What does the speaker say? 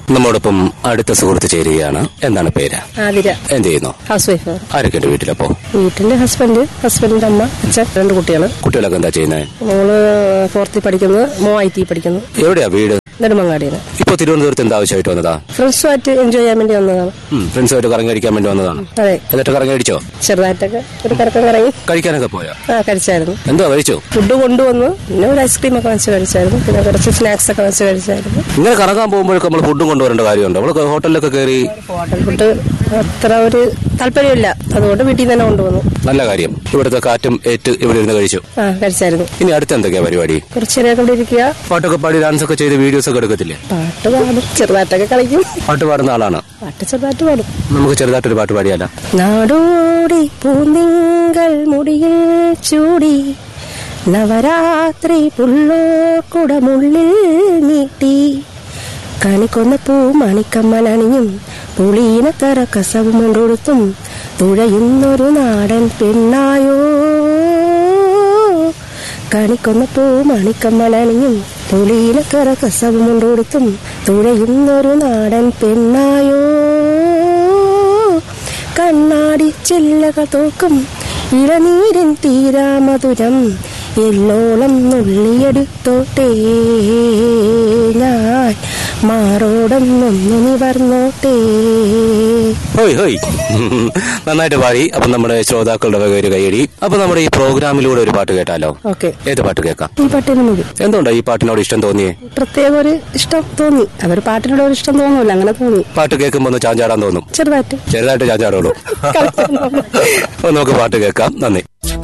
നമ്മോടൊപ്പം അടുത്ത സുഹൃത്ത് ചേരുകയാണ് എന്താണ് പേര് ആതിര എന്ത് ചെയ്യുന്നു ഹൗസ് വൈഫ് ആരൊക്കെയുണ്ട് വീട്ടിലപ്പോ വീട്ടില് ഹസ്ബൻഡ് ഹസ്ബൻഡിന്റെ അമ്മ അച്ഛൻ രണ്ട് കുട്ടികൾ കുട്ടികളൊക്കെ എന്താ ചെയ്യുന്നത് മോള് ഫോർത്തിൽ പഠിക്കുന്നു മോ ഐ ടി പഠിക്കുന്നു എവിടെയാ വീട് നെടുമങ്ങാടിയാണ് ഇപ്പൊ തിരുവനന്തപുരത്ത് എന്താ ആവശ്യമായിട്ട് വന്നതാ ഫ്രണ്ട്സുമായിട്ട് എൻജോയ് ചെയ്യാൻ വേണ്ടി വന്നതാണ് ഫ്രണ്ട്സുമായിട്ട് കറങ്ങി അടിക്കാൻ വേണ്ടി വന്നതാണ് അതെ എന്നിട്ട് കറങ്ങി അടിച്ചോ ചെറുതായിട്ടൊക്കെ ഒരു കറക്കം കറങ്ങി കഴിക്കാനൊക്കെ പോയോ ആ കഴിച്ചായിരുന്നു എന്തോ കഴിച്ചോ ഫുഡ് കൊണ്ടുവന്നു പിന്നെ ഒരു ഐസ്ക്രീം ഒക്കെ വെച്ച് കഴിച്ചായിരുന്നു പിന്നെ കുറച്ച് സ്നാക്സ് ഒക്കെ വെച്ച് കഴിച്ചായിരുന്നു ഇങ്ങനെ കറങ്ങാൻ പോകുമ്പോഴൊക്കെ നമ്മൾ ഫുഡും കൊണ്ടുവരേണ്ട കാര്യമുണ്ട് നമ്മൾ ഹോട്ടലിലൊക്കെ കയറി ഹോട്ടൽ ഫുഡ് അത്ര ഒരു താല്പര്യമില്ല അതുകൊണ്ട് വീട്ടിൽ നിന്ന് തന്നെ കൊണ്ടുവന്നു നല്ല കാര്യം ഇവിടുത്തെ കാറ്റും ഏറ്റ് ഇവിടെ ഇരുന്ന് കഴിച്ചു ആ കഴിച്ചായിരുന്നു ഇനി അടുത്ത എന്തൊക്കെയാ പരിപാടി കുറച്ച് നേരം ഇവിടെ ഇരിക്കുക പാട്ടൊക്കെ പാടി ഡാൻസ് ഒക്കെ ചെയ്ത് വീഡിയോസ് ഒക്കെ എടുക്കത്തില്ലേ പാട്ട് പാടും ചെറുതായിട്ടൊക്കെ കളിക്കും പാട്ട് പാടുന്ന ആളാണ് പാട്ട് ചെറുതായിട്ട് പാടും നമുക്ക് ചെറുതായിട്ടൊരു പാട്ട് പാടിയാലോ നാടോടി പൂന്തിങ്കൾ മുടിയിൽ ചൂടി നവരാത്രി പുള്ളോർക്കുടമുള്ളിൽ നീട്ടി കണിക്കൊന്ന പൂ മണിക്കമ്മലണിഞ്ഞും പുളീനത്തറ കസവും കൊണ്ടൊടുത്തും തുഴയുന്നൊരു നാടൻ പെണ്ണായോ കണിക്കൊന്ന പൂ മണിക്കമ്മലണിഞ്ഞും പുളീനത്തറ കസവും കൊണ്ടൊടുത്തും തുഴയുന്നൊരു നാടൻ പെണ്ണായോ കണ്ണാടി ചില്ലകൾ തോക്കും ഇളനീരിൻ തീരാമധുരം എല്ലോളം നുള്ളിയെടുത്തോട്ടേ ഞാൻ മാറോടൊന്നൊന്നു നിവർന്നോട്ടേ ഹോയ് ഹോയ് നന്നായിട്ട് പാടി അപ്പൊ നമ്മുടെ ശ്രോതാക്കളുടെ വക ഒരു കൈയടി അപ്പൊ നമ്മുടെ ഈ പ്രോഗ്രാമിലൂടെ ഒരു പാട്ട് കേട്ടാലോ ഓക്കെ ഏത് പാട്ട് കേൾക്കാം ഈ പാട്ടിന് മതി എന്തുകൊണ്ടാ ഈ പാട്ടിനോട് ഇഷ്ടം തോന്നിയേ പ്രത്യേക ഒരു ഇഷ്ടം തോന്നി അതൊരു പാട്ടിനോട് ഒരു ഇഷ്ടം തോന്നൂല അങ്ങനെ തോന്നി പാട്ട് കേൾക്കുമ്പോ ഒന്ന് ചാഞ്ചാടാൻ തോന്നും ചെറുതായിട്ട് ചെറുതായിട്ട് ചാഞ്ചാടുള്ളൂ അപ്പൊ നമുക്ക് പാട്ട് കേൾക്കാം നന്ദി